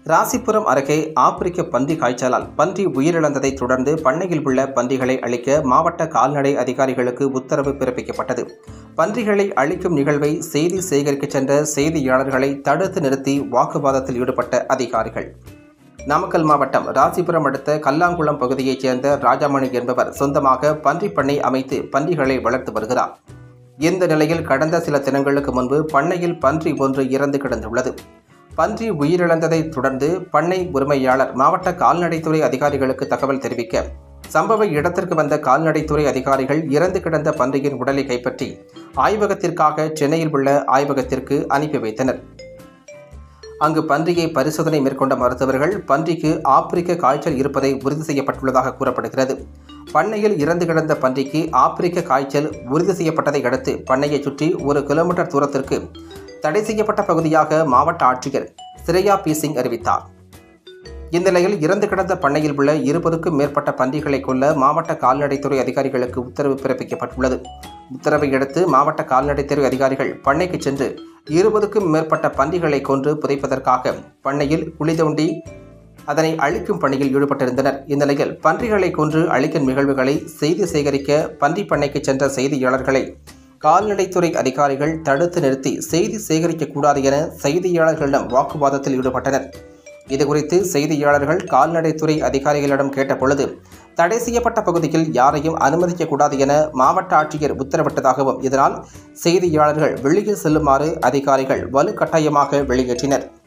ராசிபுரம் அருகே ஆப்பிரிக்க பன்றி காய்ச்சலால் பன்றி உயிரிழந்ததைத் தொடர்ந்து பண்ணையில் உள்ள பன்றிகளை அழிக்க மாவட்ட கால்நடை அதிகாரிகளுக்கு உத்தரவு பிறப்பிக்கப்பட்டது பன்றிகளை அழிக்கும் நிகழ்வை செய்தி சேகரிக்க சென்ற செய்தியாளர்களை தடுத்து நிறுத்தி வாக்குவாதத்தில் ஈடுபட்ட அதிகாரிகள் நாமக்கல் மாவட்டம் ராசிபுரம் அடுத்த கல்லாங்குளம் பகுதியைச் சேர்ந்த ராஜாமணி என்பவர் சொந்தமாக பன்றி பண்ணை அமைத்து பன்றிகளை வளர்த்து வருகிறார் இந்த நிலையில் கடந்த சில தினங்களுக்கு முன்பு பண்ணையில் பன்றி ஒன்று இறந்து கிடந்துள்ளது பன்றி உயிரிழந்ததைத் தொடர்ந்து பண்ணை உரிமையாளர் மாவட்ட கால்நடைத்துறை அதிகாரிகளுக்கு தகவல் தெரிவிக்க சம்பவ இடத்திற்கு வந்த கால்நடைத்துறை அதிகாரிகள் இறந்து கிடந்த பன்றியின் உடலை கைப்பற்றி ஆய்வகத்திற்காக சென்னையில் உள்ள ஆய்வகத்திற்கு அனுப்பி வைத்தனர் அங்கு பன்றியை பரிசோதனை மேற்கொண்ட மருத்துவர்கள் பன்றிக்கு ஆப்பிரிக்க காய்ச்சல் இருப்பதை உறுதி செய்யப்பட்டுள்ளதாக கூறப்படுகிறது பண்ணையில் இறந்து கிடந்த பன்றிக்கு ஆப்பிரிக்க காய்ச்சல் உறுதி செய்யப்பட்டதை அடுத்து பண்ணையை சுற்றி ஒரு கிலோமீட்டர் தூரத்திற்கு தடை செய்யப்பட்ட பகுதியாக மாவட்ட ஆட்சியர் சிரையா பி சிங் அறிவித்தார் இந்நிலையில் இறந்து கிடந்த பண்ணையில் உள்ள இருபதுக்கும் மேற்பட்ட பன்றிகளை கொல்ல மாவட்ட கால்நடைத்துறை அதிகாரிகளுக்கு உத்தரவு பிறப்பிக்கப்பட்டுள்ளது உத்தரவை அடுத்து மாவட்ட கால்நடைத்துறை அதிகாரிகள் பண்ணைக்கு சென்று இருபதுக்கும் மேற்பட்ட பன்றிகளை கொன்று புதைப்பதற்காக பண்ணையில் குழி தோண்டி அதனை அழிக்கும் பணியில் ஈடுபட்டிருந்தனர் இந்நிலையில் பன்றிகளை கொன்று அழிக்கும் நிகழ்வுகளை செய்தி சேகரிக்க பன்றி பண்ணைக்கு சென்ற செய்தியாளர்களை கால்நடைத்துறை அதிகாரிகள் தடுத்து நிறுத்தி செய்தி சேகரிக்கக்கூடாது என செய்தியாளர்களிடம் வாக்குவாதத்தில் ஈடுபட்டனர் இதுகுறித்து செய்தியாளர்கள் கால்நடைத்துறை அதிகாரிகளிடம் கேட்டபொழுது தடை செய்யப்பட்ட பகுதியில் யாரையும் அனுமதிக்கக்கூடாது என மாவட்ட ஆட்சியர் உத்தரவிட்டதாகவும் இதனால் செய்தியாளர்கள் வெளியே செல்லுமாறு அதிகாரிகள் வலுக்கட்டாயமாக வெளியேற்றினர்